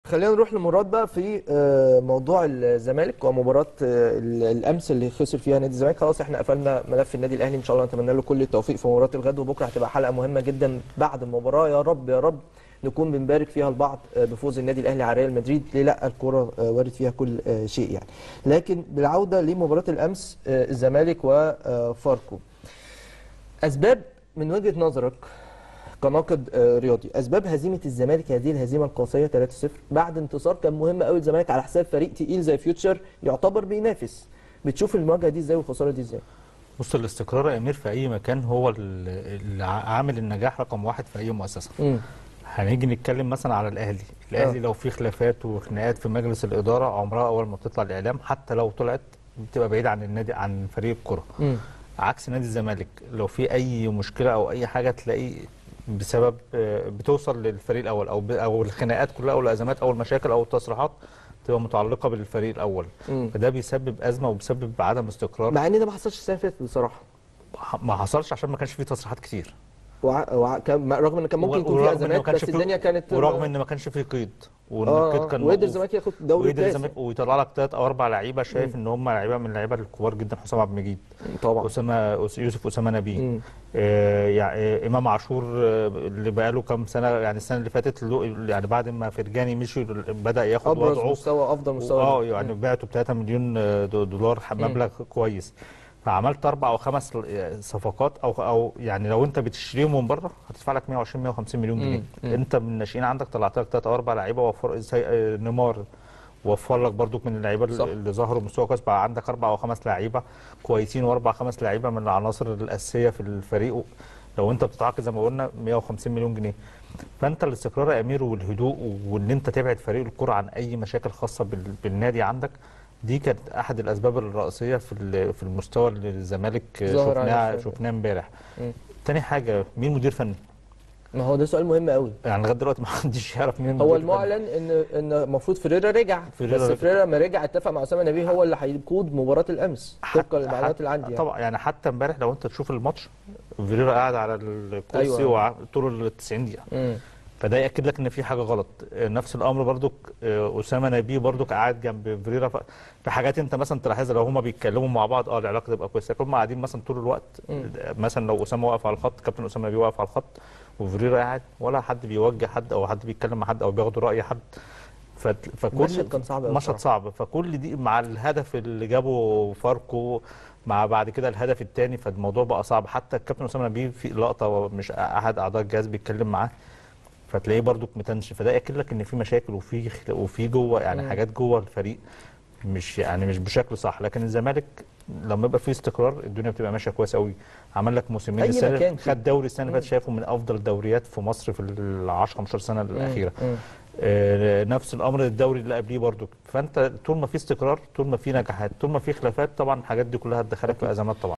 خلينا نروح لمراد بقى في آه، موضوع الزمالك ومباراه آه، ال- الامس اللي خسر فيها نادي الزمالك خلاص احنا قفلنا ملف النادي الاهلي ان شاء الله نتمنى له كل التوفيق في مباراه الغد وبكره هتبقى حلقه مهمه جدا بعد المباراه يا رب يا رب نكون بنبارك فيها البعض آه، بفوز النادي الاهلي على ريال مدريد ليه لا الكره آه، وارد فيها كل آه، شيء يعني لكن بالعوده لمباراه الامس آه، الزمالك وفاركو اسباب من وجهه نظرك كناقد آه، رياضي اسباب هزيمه الزمالك هذه الهزيمه القاسيه 3-0 بعد انتصار كان مهم قوي الزمالك على حساب فريق تقيل زي فيوتشر يعتبر بينافس بتشوف المواجهه دي ازاي والخساره دي ازاي بص الاستقرار يا امير في اي مكان هو ال- ال- عامل النجاح رقم واحد في اي مؤسسه امم هنيجي نتكلم مثلا على الاهلي الاهلي آه. لو في خلافات وخناقات في مجلس الاداره عمرها اول ما بتطلع الاعلام حتى لو طلعت بتبقى بعيده عن النادي عن فريق الكره امم عكس نادي الزمالك لو في اي مشكله او اي حاجه تلاقي بسبب آه، بتوصل للفريق الاول او ب- او الخناقات كلها او الازمات او المشاكل او التصريحات تبقى متعلقه بالفريق الاول مم. فده بيسبب ازمه وبيسبب عدم استقرار مع ان ده ما حصلش السنه اللي فاتت بصراحه ما حصلش عشان ما كانش فيه تصريحات كتير وع... وع... كان... رغم ان كان ممكن يكون في ورغم إن ما ازمات كانش بس فيه- الدنيا كانت ورغم ان ما كانش فيه قيد وان اه القيد آه. كان وقدر موقوف. الزمالك ياخد دوري وقدر التاسع الزمالك ويطلع لك ثلاث او اربع لعيبه شايف ان هم لعيبه من اللعيبه الكبار جدا حسام عبد المجيد طبعا اسامه أس- يوسف اسامه نبيه مم. آه يعني آه، امام عاشور آه، اللي بقى له كام سنه يعني السنه اللي فاتت له- يعني بعد ما فرجاني مشي بدا ياخد ابرز وضعه مستوى افضل مستوى اه ليه. يعني بعته ب 3 مليون آه، دو- دولار ح- مبلغ كويس فعملت اربع او خمس ل- صفقات او او يعني لو انت بتشتريهم من بره هتدفع لك 120 150 مليون جنيه مم. انت من الناشئين عندك طلعت لك ثلاث او اربع لعيبه وفر زي آه، نيمار وفر لك برضو من اللعيبه صح. اللي ظهروا بمستوى كويس بقى عندك اربع او خمس لعيبه كويسين واربع خمس لعيبه من العناصر الاساسيه في الفريق لو انت بتتعاقد زي ما قلنا 150 مليون جنيه فانت الاستقرار يا امير والهدوء وان انت تبعد فريق الكره عن اي مشاكل خاصه بال- بالنادي عندك دي كانت احد الاسباب الرئيسيه في ال- في المستوى اللي الزمالك ظاهر على شفناه الفريق. شفناه امبارح مم. تاني حاجه مين مدير فني ما هو ده سؤال مهم قوي يعني لغايه دلوقتي ما حدش يعرف مين هو المدير الفني. المعلن ان ان المفروض فريرا رجع فريرا بس رجع. فريرا لما رجع اتفق مع اسامه نبيه هو اللي هيقود مباراه الامس طبقا للمعلومات حتى- اللي عندي يعني. طبعا يعني حتى امبارح لو انت تشوف الماتش فيريرا قاعد على الكرسي أيوة. أيوة. طول ال 90 دقيقه مم. فده ياكد لك ان في حاجه غلط آه، نفس الامر برضك آه، اسامه نبيه برضك قاعد جنب فيريرا ف- في حاجات انت مثلا تلاحظها لو هما بيتكلموا مع بعض اه العلاقه تبقى كويسه لكن هما قاعدين مثلا طول الوقت مم. آه، مثلا لو اسامه واقف على الخط كابتن اسامه نبيه واقف على الخط وفيريرا قاعد ولا حد بيوجه حد او حد بيتكلم مع حد او بياخد راي حد ف- فكل المشهد كان صعب أوي مشهد بصراحة. صعب فكل دي مع الهدف اللي جابه فاركو مع بعد كده الهدف الثاني فالموضوع بقى صعب حتى الكابتن اسامه نبيه في لقطه مش احد اعضاء الجهاز بيتكلم معاه فتلاقيه برضو متنش فده ياكد لك ان في مشاكل وفي خل- وفي جوه يعني مم. حاجات جوه الفريق مش يعني مش بشكل صح لكن الزمالك لما يبقى فيه استقرار الدنيا بتبقى ماشيه كويس قوي عمل لك موسمين أي السنه مكان فيه. خد دوري السنه اللي مم. فاتت شايفه من افضل الدوريات في مصر في ال 10 15 سنه الاخيره مم. آه، نفس الامر الدوري اللي قبليه برضو فانت طول ما في استقرار طول ما في نجاحات طول ما في خلافات طبعا الحاجات دي كلها هتدخلك في ازمات طبعا